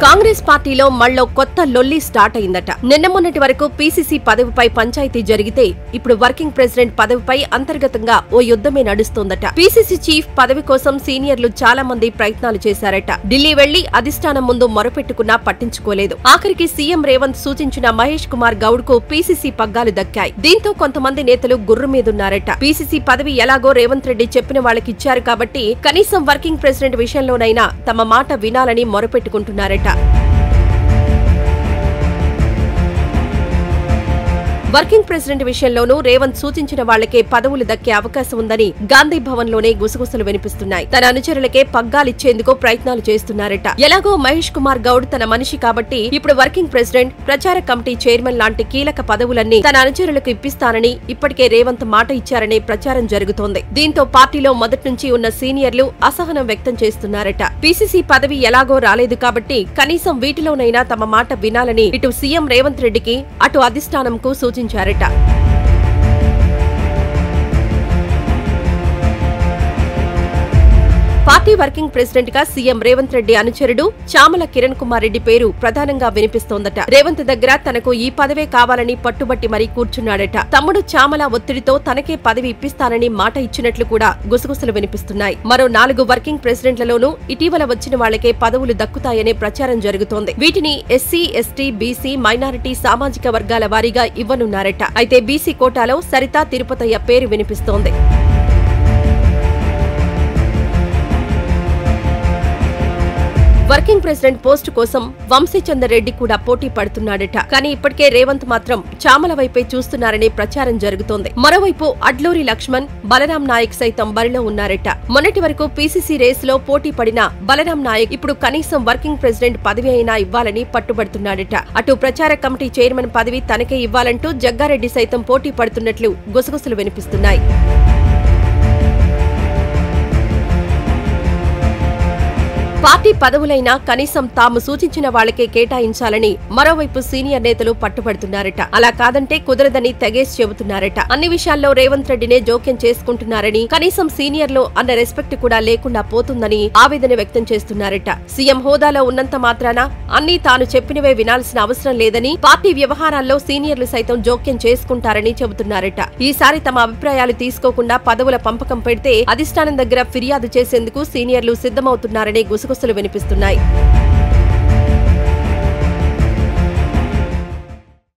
కాంగ్రెస్ పార్టీలో మళ్ళో కొత్త లొల్లి స్టార్ట్ అయిందట నిన్న మొన్నటి వరకు పీసీసీ పదవిపై పంచాయతీ జరిగితే ఇప్పుడు వర్కింగ్ ప్రెసిడెంట్ పదవిపై అంతర్గతంగా ఓ యుద్ధమే నడుస్తోందట పీసీసీ చీఫ్ పదవి కోసం సీనియర్లు చాలా మంది ప్రయత్నాలు చేశారట ఢిల్లీ వెళ్లి అధిష్టానం ముందు మొరపెట్టుకున్నా పట్టించుకోలేదు ఆఖరికి సీఎం రేవంత్ సూచించిన మహేష్ కుమార్ గౌడ్ కు పీసీసీ పగ్గాలు దక్కాయి దీంతో కొంతమంది నేతలు గుర్రు మీదున్నారట పీసీసీ పదవి ఎలాగో రేవంత్ రెడ్డి చెప్పిన వాళ్ళకిచ్చారు కాబట్టి కనీసం వర్కింగ్ ప్రెసిడెంట్ విషయంలోనైనా తమ మాట వినాలని మొరపెట్టుకుంటున్నారట వర్కింగ్ ప్రెసిడెంట్ విషయంలోనూ రేవంత్ సూచించిన వాళ్లకే పదవులు దక్కే అవకాశం ఉందని గాంధీ భవన్ లోనే గుసగుసలు వినిపిస్తున్నాయి తన అనుచరులకే పగ్గాలిచ్చేందుకు ప్రయత్నాలు చేస్తున్నారట ఎలాగో మహేష్ కుమార్ గౌడ్ తన మనిషి కాబట్టి ఇప్పుడు వర్కింగ్ ప్రెసిడెంట్ ప్రచార కమిటీ చైర్మన్ లాంటి కీలక పదవులన్నీ తన అనుచరులకు ఇప్పిస్తానని ఇప్పటికే రేవంత్ మాట ఇచ్చారనే ప్రచారం జరుగుతోంది దీంతో పార్టీలో మొదటి నుంచి ఉన్న సీనియర్లు అసహనం వ్యక్తం చేస్తున్నారట పీసీసీ పదవి ఎలాగో రాలేదు కాబట్టి కనీసం వీటిలోనైనా తమ మాట వినాలని ఇటు సీఎం రేవంత్ రెడ్డికి అటు అధిష్టానంకు సూచించారట పార్టీ వర్కింగ్ ప్రెసిడెంట్ గా సీఎం రేవంత్ రెడ్డి అనుచరుడు చామల కిరణ్ కుమార్ రెడ్డి పేరు ప్రధానంగా వినిపిస్తోందట రేవంత్ దగ్గర తనకు ఈ పదవే కావాలని పట్టుబట్టి మరీ కూర్చున్నాడట తమ్ముడు చామల ఒత్తిడితో తనకే పదవి ఇప్పిస్తానని మాట ఇచ్చినట్లు కూడా గుసగుసలు వినిపిస్తున్నాయి మరో నాలుగు వర్కింగ్ ప్రెసిడెంట్లలోనూ ఇటీవల వచ్చిన వాళ్లకే పదవులు దక్కుతాయనే ప్రచారం జరుగుతోంది వీటిని ఎస్సీ ఎస్టీ బీసీ మైనారిటీ సామాజిక వర్గాల వారీగా ఇవ్వనున్నారట అయితే బీసీ కోటాలో సరితా తిరుపతయ్య పేరు వినిపిస్తోంది వర్కింగ్ ప్రెసిడెంట్ పోస్టు కోసం వంశీచందర్ రెడ్డి కూడా పోటీ పడుతున్నాడట కానీ ఇప్పటికే రేవంత్ మాత్రం చామల వైపే చూస్తున్నారనే ప్రచారం జరుగుతోంది మరోవైపు అడ్లూరి లక్ష్మణ్ బలరాం నాయక్ సైతం బరిలో ఉన్నారట మొన్నటి వరకు పీసీసీ రేసులో పోటీ పడిన బలరాం నాయక్ ఇప్పుడు కనీసం వర్కింగ్ ప్రెసిడెంట్ పదవి అయినా ఇవ్వాలని పట్టుబడుతున్నాడట అటు ప్రచార కమిటీ చైర్మన్ పదవి తనకే ఇవ్వాలంటూ జగ్గారెడ్డి సైతం పోటీ పడుతున్నట్లు గుసగుసలు వినిపిస్తున్నాయి పార్టీ పదవులైనా కనీసం తాము సూచించిన వాళ్లకే కేటాయించాలని మరోవైపు సీనియర్ నేతలు పట్టుబడుతున్నారట అలా కాదంటే కుదరదని తెగేసి చెబుతున్నారట అన్ని విషయాల్లో రేవంత్ రెడ్డినే జోక్యం చేసుకుంటున్నారని కనీసం సీనియర్లు అన్న రెస్పెక్ట్ కూడా లేకుండా పోతుందని ఆవేదన వ్యక్తం చేస్తున్నారట సీఎం హోదాలో ఉన్నంత మాత్రాన అన్నీ తాను చెప్పినవే వినాల్సిన అవసరం లేదని పార్టీ వ్యవహారాల్లో సీనియర్లు సైతం జోక్యం చేసుకుంటారని చెబుతున్నారట ఈసారి తమ అభిప్రాయాలు తీసుకోకుండా పదవుల పంపకం పెడితే అధిష్టానం దగ్గర ఫిర్యాదు చేసేందుకు సీనియర్లు సిద్ధమవుతున్నారని గుసగుసలు వినిపిస్తున్నాయి